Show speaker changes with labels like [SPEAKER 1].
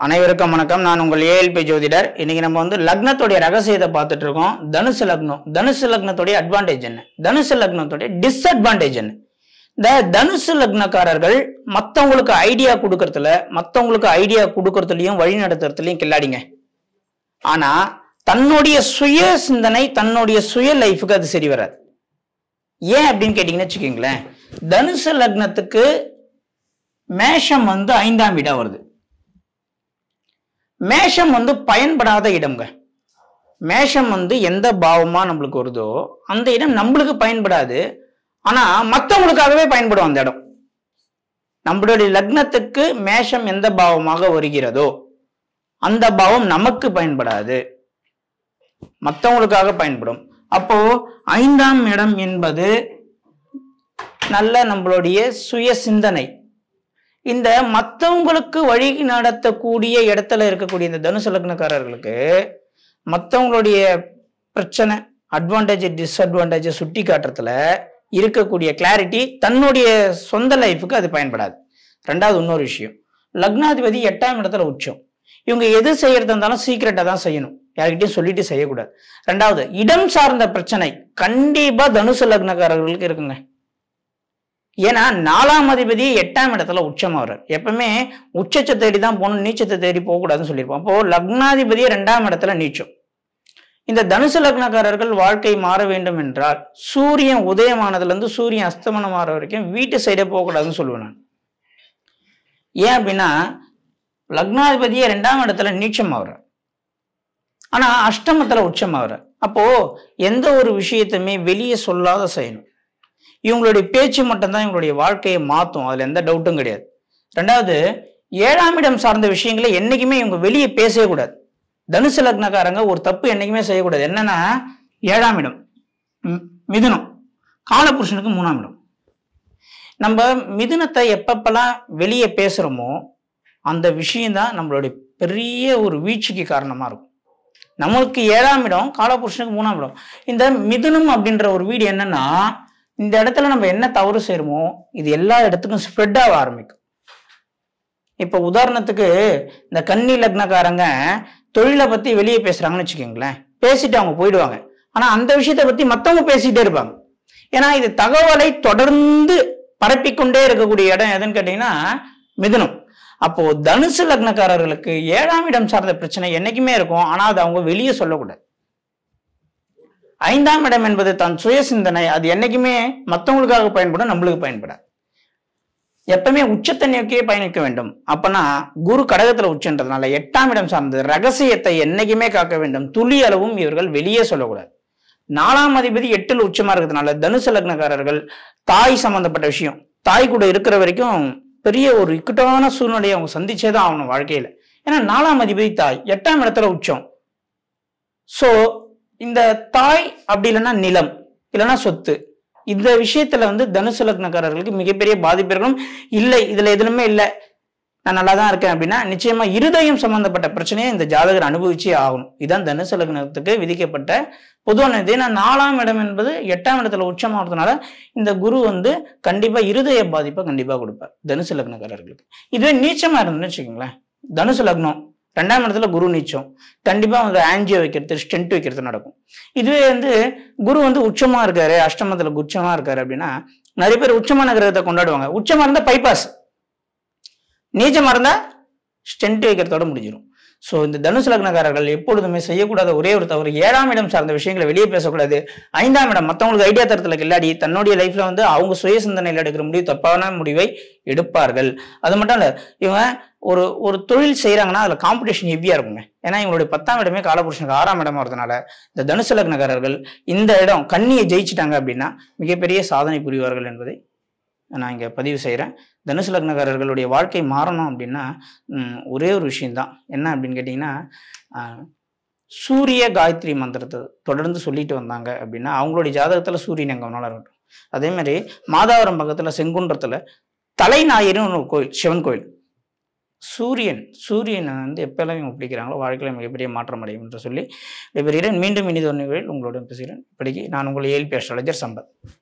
[SPEAKER 1] அனைவருக்கும் வணக்கம் நான் உங்கள் ஏஎல்பி ஜோதிடர் இன்னைக்கு நம்ம வந்து லக்னத்துடைய ரகசியத்தை பார்த்துட்டு இருக்கோம் தனுசு லக்னம் தனுசு லக்னத்துடைய அட்வான்டேஜ் என்ன தனுசு லக்னத்துடைய டிஸ்அட்வான்டேஜ் என்ன இந்த தனுசு லக்னக்காரர்கள் மற்றவங்களுக்கு ஐடியா கொடுக்கறதுல மற்றவங்களுக்கு ஐடியா கொடுக்கறதுலையும் வழி நடத்துறதுலையும் கில்லாடிங்க ஆனா தன்னுடைய சுய சிந்தனை தன்னுடைய சுய லைஃபுக்கு அது சரி வராது ஏன் அப்படின்னு கேட்டீங்கன்னு வச்சுக்கோங்களேன் தனுசு லக்னத்துக்கு மேஷம் வந்து ஐந்தாம் இடம் வருது மேஷம் வந்து பயன்படாத இடம்ங்க மேஷம் வந்து எந்த பாவமா நம்மளுக்கு வருதோ அந்த இடம் நம்மளுக்கு பயன்படாது ஆனா மற்றவங்களுக்காகவே பயன்படும் அந்த இடம் நம்மளுடைய லக்னத்துக்கு மேஷம் எந்த பாவமாக வருகிறதோ அந்த பாவம் நமக்கு பயன்படாது மற்றவங்களுக்காக பயன்படும் அப்போ ஐந்தாம் இடம் என்பது நல்ல நம்மளுடைய சுய சிந்தனை இந்த மற்றவங்களுக்கு வழி நடத்தக்கூடிய இடத்துல இருக்கக்கூடிய இந்த தனுசு லக்னக்காரர்களுக்கு மற்றவங்களுடைய பிரச்சனை அட்வான்டேஜ் டிஸ்அட்வான்டேஜ் சுட்டி காட்டுறதுல இருக்கக்கூடிய கிளாரிட்டி தன்னுடைய சொந்த லைஃபுக்கு அது பயன்படாது ரெண்டாவது இன்னொரு விஷயம் லக்னாதிபதி எட்டாம் இடத்துல உச்சம் இவங்க எது செய்யறதா இருந்தாலும் சீக்கிரட்டா தான் செய்யணும் யார்கிட்டயும் சொல்லிட்டு செய்யக்கூடாது ரெண்டாவது இடம் சார்ந்த பிரச்சனை கண்டிப்பா தனுசு லக்னக்காரர்களுக்கு இருக்குங்க ஏன்னா நாலாம் அதிபதி எட்டாம் இடத்துல உச்சமாகிறார் எப்பவுமே உச்சத்தை தேடி தான் போகணும் நீச்சத்தை தேடி போகக்கூடாதுன்னு சொல்லியிருப்போம் அப்போ லக்னாதிபதியே ரெண்டாம் இடத்துல நீச்சம் இந்த தனுசு லக்னக்காரர்கள் வாழ்க்கை மாற வேண்டும் என்றால் சூரியன் உதயமானதுல இருந்து சூரியன் அஸ்தமனம் ஆற வரைக்கும் வீட்டு சைடே போகக்கூடாதுன்னு சொல்லுவேன் நான் ஏன் அப்படின்னா லக்னாதிபதியே ரெண்டாம் இடத்துல நீச்சம் ஆகுறார் ஆனா அஷ்டமத்துல உச்சம் ஆகுறார் அப்போ எந்த ஒரு விஷயத்தையுமே வெளியே சொல்லாத செய்யணும் இவங்களுடைய பேச்சு மட்டும்தான் இவங்களுடைய வாழ்க்கையை மாற்றும் அதில் எந்த டவுட்டும் கிடையாது ரெண்டாவது ஏழாம் இடம் சார்ந்த விஷயங்களை என்னைக்குமே இவங்க வெளியே பேசவே கூடாது தனுசு லக்னக்காரங்க ஒரு தப்பு என்னைக்குமே செய்யக்கூடாது என்னன்னா ஏழாம் இடம் ம், மிதுனம் காலபுருஷனுக்கு மூணாம் இடம் நம்ம மிதுனத்தை எப்பப்பெல்லாம் வெளியே பேசுகிறோமோ அந்த விஷயம்தான் நம்மளுடைய பெரிய ஒரு வீழ்ச்சிக்கு காரணமாக இருக்கும் நம்மளுக்கு ஏழாம் இடம் காலபுருஷனுக்கு மூணாம் இடம் இந்த மிதுனம் அப்படின்ற ஒரு வீடு என்னன்னா இந்த இடத்துல நம்ம என்ன தவறு செய்யறோமோ இது எல்லா இடத்துக்கும் ஸ்ப்ரெட் ஆக ஆரம்பிக்கும் இப்போ உதாரணத்துக்கு இந்த கன்னி லக்னக்காரங்க தொழிலை பத்தி வெளியே பேசுறாங்கன்னு வச்சுக்கோங்களேன் பேசிட்டு அவங்க போயிடுவாங்க ஆனா அந்த விஷயத்தை பத்தி மத்தவங்க பேசிட்டே இருப்பாங்க ஏன்னா இது தகவலை தொடர்ந்து பரப்பிக்கொண்டே இருக்கக்கூடிய இடம் எதுன்னு கேட்டீங்கன்னா மிதுனம் அப்போ தனுசு லக்னக்காரர்களுக்கு ஏழாம் இடம் சார்ந்த பிரச்சனை என்னைக்குமே இருக்கும் ஆனா அது அவங்க வெளியே சொல்லக்கூடாது ஐந்தாம் இடம் என்பது தன் சுய சிந்தனை அது என்னைக்குமே மற்றவங்களுக்காக பயன்படும் நம்மளுக்கு பயன்படாது எப்பவுமே உச்சத்தை நோக்கியே பயணிக்க வேண்டும் அப்பனா குரு கடகத்துல உச்சன்றதுனால எட்டாம் இடம் சார்ந்தது ரகசியத்தை என்னைக்குமே காக்க வேண்டும் துளி அளவும் இவர்கள் வெளியே சொல்லக்கூடாது நாலாம் அதிபதி எட்டில் உச்சமா இருக்கிறதுனால தனுசு லக்னக்காரர்கள் தாய் சம்பந்தப்பட்ட விஷயம் தாய் கூட இருக்கிற வரைக்கும் பெரிய ஒரு இக்கட்டான சூழ்நிலையை அவங்க சந்திச்சே தான் ஆகணும் வாழ்க்கையில ஏன்னா நாலாம் அதிபதி தாய் எட்டாம் இடத்துல உச்சம் சோ இந்த தாய் அப்படி இல்லைன்னா நிலம் இல்லைன்னா சொத்து இந்த விஷயத்துல வந்து தனுசு லக்னக்காரர்களுக்கு மிகப்பெரிய பாதிப்பு இருக்கணும் இல்லை இதுல எதுலுமே இல்லை நான் நல்லா தான் இருக்கேன் அப்படின்னா நிச்சயமா இருதயம் சம்பந்தப்பட்ட பிரச்சனையை இந்த ஜாதகர் அனுபவிச்சே ஆகணும் இதுதான் தனுசு லக்னத்துக்கு விதிக்கப்பட்ட பொதுவான இது ஏன்னா நாலாம் இடம் என்பது எட்டாம் இடத்துல உச்சமாகிறதுனால இந்த குரு வந்து கண்டிப்பா இருதய பாதிப்பை கண்டிப்பா கொடுப்பார் தனுசு லக்னக்காரர்களுக்கு இதுவே நீச்சமா இருந்துன்னு வச்சுக்கோங்களேன் தனுசு லக்னம் ரெண்டாம் இடத்துல குரு நீச்சம் கண்டிப்பா வந்து ஆன்ஜியோ வைக்கிறது ஸ்டென்ட் வைக்கிறது நடக்கும் இதுவே வந்து குரு வந்து உச்சமா இருக்காரு அஷ்டமத்துல உச்சமா இருக்காரு அப்படின்னா நிறைய பேர் உச்சமான கிரகத்தை கொண்டாடுவாங்க உச்சமா இருந்தா பைபாஸ் நீச்சமா இருந்தா ஸ்டென்ட் வைக்கிறதோட முடிஞ்சிடும் ஸோ இந்த தனுசு லக்னக்காரர்கள் எப்பொழுதுமே செய்யக்கூடாத ஒரே ஒரு தவறு ஏழாம் இடம் சார்ந்த விஷயங்களை வெளியே பேசக்கூடாது ஐந்தாம் இடம் மற்றவங்களுக்கு ஐடியா தரத்துல கில்லாடி தன்னுடைய லைஃப்ல வந்து அவங்க சுய சிந்தனையில் எடுக்கிற முடிவு தப்பான முடிவை எடுப்பார்கள் அது மட்டும் இல்ல இவங்க ஒரு ஒரு தொழில் செய்யறாங்கன்னா அதுல காம்படிஷன் ஹெவியா இருக்குங்க ஏன்னா இவங்களுடைய பத்தாம் இடமே காலபுருஷனுக்கு ஆறாம் இடமா வரதுனால இந்த தனுசு லக்னக்காரர்கள் இந்த இடம் கண்ணியை ஜெயிச்சிட்டாங்க அப்படின்னா மிகப்பெரிய சாதனை புரிவார்கள் என்பதை நான் இங்கே பதிவு செய்கிறேன் தனுசு லக்னக்காரர்களுடைய வாழ்க்கை மாறணும் அப்படின்னா ம், ஒரே ஒரு விஷயம்தான் என்ன அப்படின்னு கேட்டிங்கன்னா ஆஹ், சூரிய காயத்ரி மந்திரத்தை தொடர்ந்து சொல்லிட்டு வந்தாங்க அப்படின்னா அவங்களுடைய ஜாதகத்தில் சூரியன் எங்கே வேணாலும் இருக்கட்டும் அதே மாதிரி மாதாவரம் பக்கத்தில் செங்குன்றத்தில் தலைநாயர்னு ஒரு கோயில் சிவன் கோயில் சூரியன் சூரியனை வந்து எப்பெல்லாம் இவங்க பிடிக்கிறாங்களோ வாழ்க்கையில் மிகப்பெரிய மாற்றம் அடையும் என்று சொல்லி விடைபெறுகிறேன் மீண்டும் இனிதொரு நிகழ்வில் உங்களுடன் பேசுகிறேன் இப்படிக்கு நான் உங்கள் ஏல்பி அஸ்ட்ராலஜர் சம்பத்